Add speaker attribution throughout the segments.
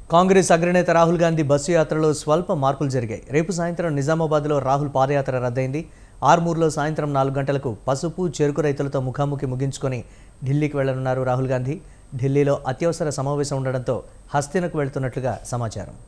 Speaker 1: కాంగ్రెస్ అగ్రనేత రాహుల్ గాంధీ బస్సు యాత్రలో స్వల్ప మార్పులు జరిగాయి రేపు సాయంత్రం నిజామాబాద్లో రాహుల్ పాదయాత్ర రద్దయింది ఆర్మూర్లో సాయంత్రం నాలుగు గంటలకు పసుపు చెరుకు రైతులతో ముఖాముఖి ముగించుకొని ఢిల్లీకి వెళ్లనున్నారు రాహుల్ గాంధీ ఢిల్లీలో అత్యవసర సమావేశం ఉండడంతో హస్తినకు వెళ్తున్నట్లుగా సమాచారం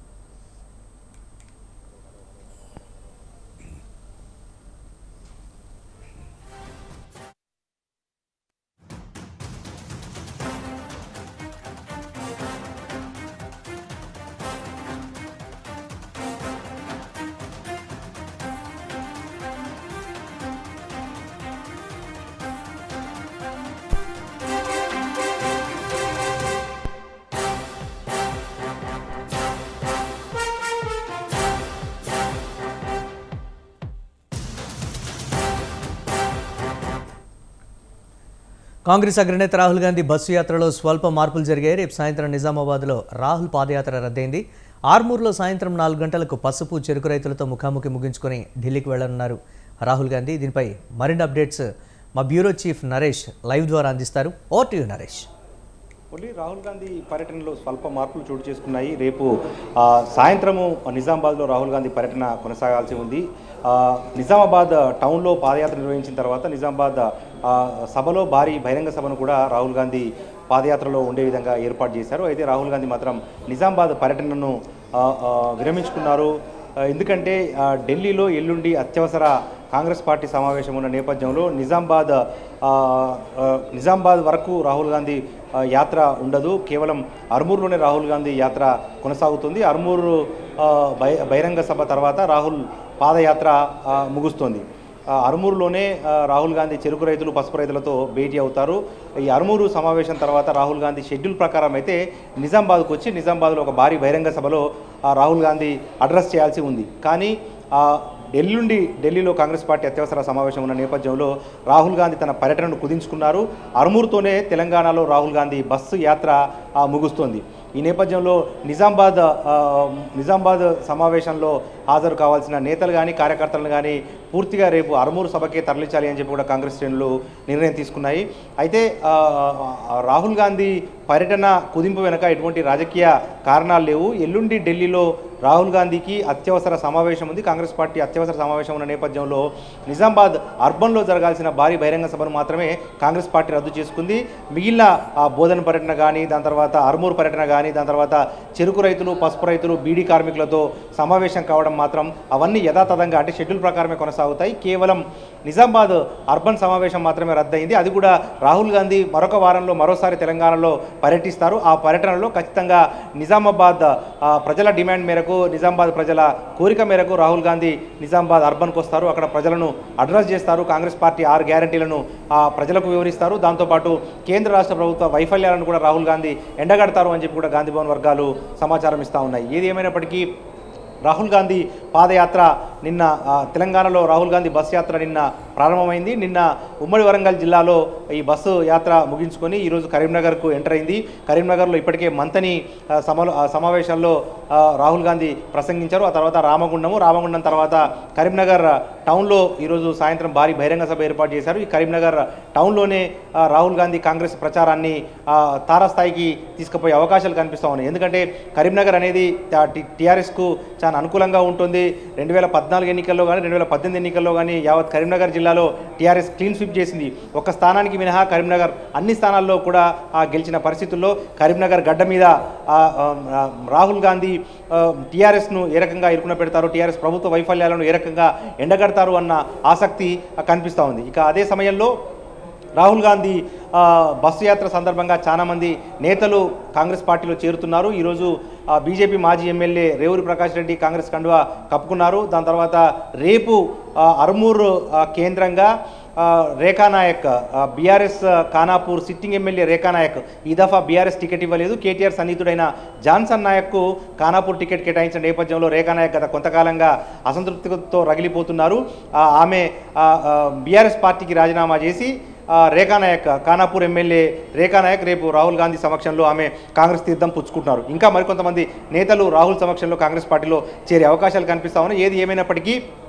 Speaker 1: కాంగ్రెస్ అగ్రనేత రాహుల్ గాంధీ బస్సు యాత్రలో స్వల్ప మార్పులు జరిగాయి రేపు సాయంత్రం నిజామాబాద్లో రాహుల్ పాదయాత్ర రద్దయింది ఆర్మూర్లో సాయంత్రం నాలుగు గంటలకు పసుపు చెరుకు రైతులతో ముఖాముఖి ముగించుకొని ఢిల్లీకి వెళ్లనున్నారు రాహుల్ గాంధీ దీనిపై మరిన్ని అప్డేట్స్ మా బ్యూరో చీఫ్ నరేష్ లైవ్ ద్వారా అందిస్తారు over to Naresh
Speaker 2: only Rahul Gandhi పర్యటనలో స్వల్ప మార్పులు చోటు చేసుకున్నాయి రేపు ఆ, సాయంత్రము నిజామాబాద్లో రాహుల్ గాంధీ పర్యటన కొనసాగాల్సి ఉంది ఆ, నిజామాబాద్ టౌన్లో పాదయాత్ర నిర్వహించిన తర్వాత నిజామాబాద్ ఆ, సభలో భారీ బహిరంగ సభను కూడా రాహుల్ గాంధీ పాదయాత్రలో ఉండే విధంగా ఏర్పాటు చేశారు అయితే రాహుల్ గాంధీ మాత్రం నిజామాబాద్ పర్యటనను ఆ, ఆ, విరమించుకున్నారు ఆ, ఎందుకంటే ఆ, ఢిల్లీలో ఎల్లుండి అత్యవసర కాంగ్రెస్ పార్టీ సమావేశం ఉన్న నేపథ్యంలో నిజామాబాద్ ఆ, ఆ, నిజామాబాద్ వరకు రాహుల్ గాంధీ ఆ, యాత్ర ఉండదు కేవలం అర్మూర్లోనే రాహుల్ గాంధీ యాత్ర కొనసాగుతుంది అర్మూరు ఆ, బహి- బహిరంగ సభ తర్వాత రాహుల్ పాదయాత్ర ఆ, ముగుస్తుంది ఆ, అరుమూరులోనే ఆ, రాహుల్ గాంధీ చెరుకు రైతులు పసుపు రైతులతో భేటీ అవుతారు ఈ అరుమూరు సమావేశం తర్వాత రాహుల్ గాంధీ షెడ్యూల్ ప్రకారం అయితే నిజామాబాద్కు వచ్చి నిజామాబాద్లో ఒక భారీ బహిరంగ సభలో ఆ, రాహుల్ గాంధీ అడ్రస్ చేయాల్సి ఉంది కానీ ఆ, ఎల్లుండి ఢిల్లీలో కాంగ్రెస్ పార్టీ అత్యవసర సమావేశం ఉన్న నేపథ్యంలో రాహుల్ గాంధీ తన పర్యటనను కుదించుకున్నారు అరుమూరుతోనే తెలంగాణలో రాహుల్ గాంధీ బస్సు యాత్ర ఆ, ముగుస్తోంది ఈ నేపథ్యంలో నిజామాబాద్ ఆ, నిజామాబాద్ సమావేశంలో హాజరు కావాల్సిన నేతలు కానీ కార్యకర్తలను కానీ పూర్తిగా రేపు అరుమూరు సభకే తరలించాలి అని చెప్పి కూడా కాంగ్రెస్ శ్రేణులు నిర్ణయం తీసుకున్నాయి అయితే ఆ, ఆ, రాహుల్ గాంధీ పర్యటన కుదింపు వెనుక ఎటువంటి రాజకీయ కారణాలు లేవు ఎల్లుండి ఢిల్లీలో రాహుల్ గాంధీకి అత్యవసర సమావేశం ఉంది కాంగ్రెస్ పార్టీ అత్యవసర సమావేశం ఉన్న నేపథ్యంలో నిజామాబాద్ అర్బన్లో జరగాల్సిన భారీ బహిరంగ సభను మాత్రమే కాంగ్రెస్ పార్టీ రద్దు చేసుకుంది మిగిలిన ఆ బోధన పర్యటన కానీ దాని తర్వాత అర్మూర్ పర్యటన కానీ దాని తర్వాత చెరుకు రైతులు పసుపు రైతులు బీడీ కార్మికులతో సమావేశం కావడం మాత్రం అవన్నీ యథాతథంగా అంటే షెడ్యూల్ ప్రకారమే కొనసాగుతాయి కేవలం నిజామాబాద్ అర్బన్ సమావేశం మాత్రమే రద్దయింది అది కూడా రాహుల్ గాంధీ మరొక వారంలో మరోసారి తెలంగాణలో పర్యటిస్తారు ఆ పర్యటనలో ఖచ్చితంగా నిజామాబాద్ ఆ, ప్రజల డిమాండ్ మేరకు నిజామాబాద్ ప్రజల కోరిక మేరకు రాహుల్ గాంధీ నిజామాబాద్ అర్బన్కి వస్తారు అక్కడ ప్రజలను అడ్రస్ చేస్తారు కాంగ్రెస్ పార్టీ ఆరు గ్యారంటీలను ఆ, ప్రజలకు వివరిస్తారు దాంతోపాటు కేంద్ర రాష్ట్ర ప్రభుత్వ వైఫల్యాలను కూడా రాహుల్ గాంధీ ఎండగడతారు అని చెప్పి కూడా గాంధీ భవన్ వర్గాలు సమాచారం ఇస్తూ ఉన్నాయి ఏది ఏమైనప్పటికీ రాహుల్ గాంధీ పాదయాత్ర నిన్న ఆ, తెలంగాణలో రాహుల్ గాంధీ బస్ యాత్ర నిన్న ప్రారంభమైంది నిన్న ఉమ్మడి వరంగల్ జిల్లాలో ఈ బస్సు యాత్ర ముగించుకొని ఈరోజు కరీంనగర్కు ఎంటర్ అయింది కరీంనగర్లో ఇప్పటికే మంతని ఆ, సమలో ఆ, సమావేశాల్లో ఆ, రాహుల్ గాంధీ ప్రసంగించారు ఆ తర్వాత రామగుండము రామగుండం తర్వాత కరీంనగర్ టౌన్లో ఈరోజు సాయంత్రం భారీ బహిరంగ సభ ఏర్పాటు చేశారు ఈ కరీంనగర్ టౌన్లోనే ఆ, రాహుల్ గాంధీ కాంగ్రెస్ ప్రచారాన్ని ఆ, తారాస్థాయికి తీసుకుపోయే అవకాశాలు కనిపిస్తూ ఉన్నాయి ఎందుకంటే కరీంనగర్ అనేది టీఆర్ఎస్కు చాలా అనుకూలంగా ఉంటుంది రెండు వేల పద్నాలుగు ఎన్నికల్లో కానీ రెండు వేల పద్దెనిమిది ఎన్నికల్లో కానీ యావత్ కరీంనగర్ జిల్లాలో టీఆర్ఎస్ క్లీన్ స్వీప్ చేసింది ఒక స్థానానికి మినహా కరీంనగర్ అన్ని స్థానాల్లో కూడా ఆ, గెలిచిన పరిస్థితుల్లో కరీంనగర్ గడ్డ మీద ఆ, ఆ, ఆ, రాహుల్ గాంధీ టీఆర్ఎస్ను ఏ రకంగా ఇరుకున పెడతారు టీఆర్ఎస్ ప్రభుత్వ వైఫల్యాలను ఏ రకంగా ఎండగడతారు అన్న ఆసక్తి ఆ, కనిపిస్తూ ఉంది ఇక అదే సమయంలో రాహుల్ గాంధీ ఆ, బస్సు యాత్ర సందర్భంగా చాలామంది నేతలు కాంగ్రెస్ పార్టీలో చేరుతున్నారు ఈరోజు ఆ, బీజేపీ మాజీ ఎమ్మెల్యే రేవూరి ప్రకాష్ రెడ్డి కాంగ్రెస్ కండువా కప్పుకున్నారు దాని తర్వాత రేపు ఆ, అర్మూర్ ఆ, కేంద్రంగా ఆ, రేఖా నాయక్ ఆ, BRS Khanapur sitting MLA Rekha Nayak ఈ దఫా బీఆర్ఎస్ టికెట్ ఇవ్వలేదు కేటీఆర్ సన్నిహితుడైన జాన్సన్ నాయక్కు ఖానాపూర్ టికెట్ కేటాయించిన నేపథ్యంలో రేఖా నాయక్ గత కొంతకాలంగా అసంతృప్తితో రగిలిపోతున్నారు ఆ, ఆమె బీఆర్ఎస్ పార్టీకి రాజీనామా చేసి ఆ, రేఖా నాయక్ ఖానాపూర్ ఎమ్మెల్యే రేఖా నాయక్ రేపు రాహుల్ గాంధీ సమక్షంలో ఆమె కాంగ్రెస్ తీర్థం పుచ్చుకుంటున్నారు ఇంకా మరికొంతమంది నేతలు రాహుల్ సమక్షంలో కాంగ్రెస్ పార్టీలో చేరే అవకాశాలు కనిపిస్తా ఉన్నాయి ఏది ఏమైనప్పటికీ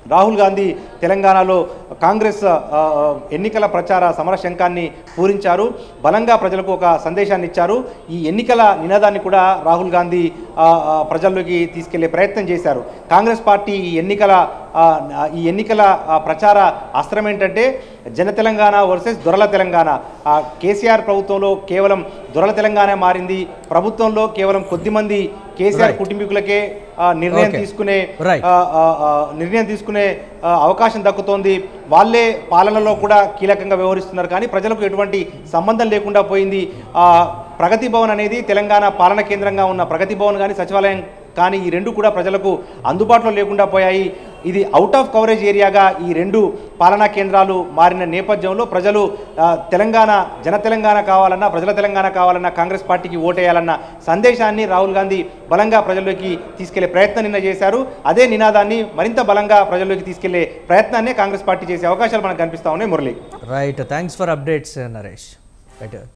Speaker 2: రాహుల్ గాంధీ తెలంగాణలో కాంగ్రెస్ ఆ, ఆ, ఎన్నికల ప్రచార సమర శంఖాన్ని పూరించారు బలంగా ప్రజలకు ఒక సందేశాన్ని ఇచ్చారు ఈ ఎన్నికల నినాదాన్ని కూడా రాహుల్ గాంధీ ఆ, ఆ, ప్రజల్లోకి తీసుకెళ్లే ప్రయత్నం చేశారు కాంగ్రెస్ పార్టీ ఈ ఎన్నికల ఆ, ఈ ఎన్నికల ఆ, ప్రచార అస్త్రం ఏంటంటే జన తెలంగాణ వర్సెస్ దొరల తెలంగాణ ఆ, కేసీఆర్ ప్రభుత్వంలో కేవలం దొరల తెలంగాణ మారింది ప్రభుత్వంలో కేవలం కొద్దిమంది కేసీఆర్
Speaker 1: Right.
Speaker 2: కుటుంబీకులకే ఆ, నిర్ణయం
Speaker 1: Okay.
Speaker 2: తీసుకునే
Speaker 1: Right.
Speaker 2: ఆ, ఆ, ఆ, నిర్ణయం తీసుకునే ఆ, అవకాశం దక్కుతోంది వాళ్ళే పాలనలో కూడా కీలకంగా వ్యవహరిస్తున్నారు కానీ ప్రజలకు ఎటువంటి సంబంధం లేకుండా పోయింది ఆ, ప్రగతి భవన్ అనేది తెలంగాణ పాలన కేంద్రంగా ఉన్న ప్రగతి భవన్ కానీ సచివాలయం కానీ ఈ రెండు కూడా ప్రజలకు అందుబాటులో లేకుండా పోయాయి ఇది అవుట్ ఆఫ్ కవరేజ్ ఏరియాగా ఈ రెండు పాలనా కేంద్రాలు మారిన నేపథ్యంలో ప్రజలు ఆ, తెలంగాణ జన తెలంగాణ కావాలన్నా ప్రజల తెలంగాణ కావాలన్నా కాంగ్రెస్ పార్టీకి ఓటేయాలన్న సందేశాన్ని రాహుల్ గాంధీ బలంగా ప్రజల్లోకి తీసుకెళ్లే ప్రయత్నం నిన్న చేశారు అదే నినాదాన్ని మరింత బలంగా ప్రజల్లోకి తీసుకెళ్లే ప్రయత్నాన్ని కాంగ్రెస్ పార్టీ చేసే అవకాశాలు మనకు కనిపిస్తా ఉన్నాయి Murali
Speaker 1: right thanks for updates Naresh right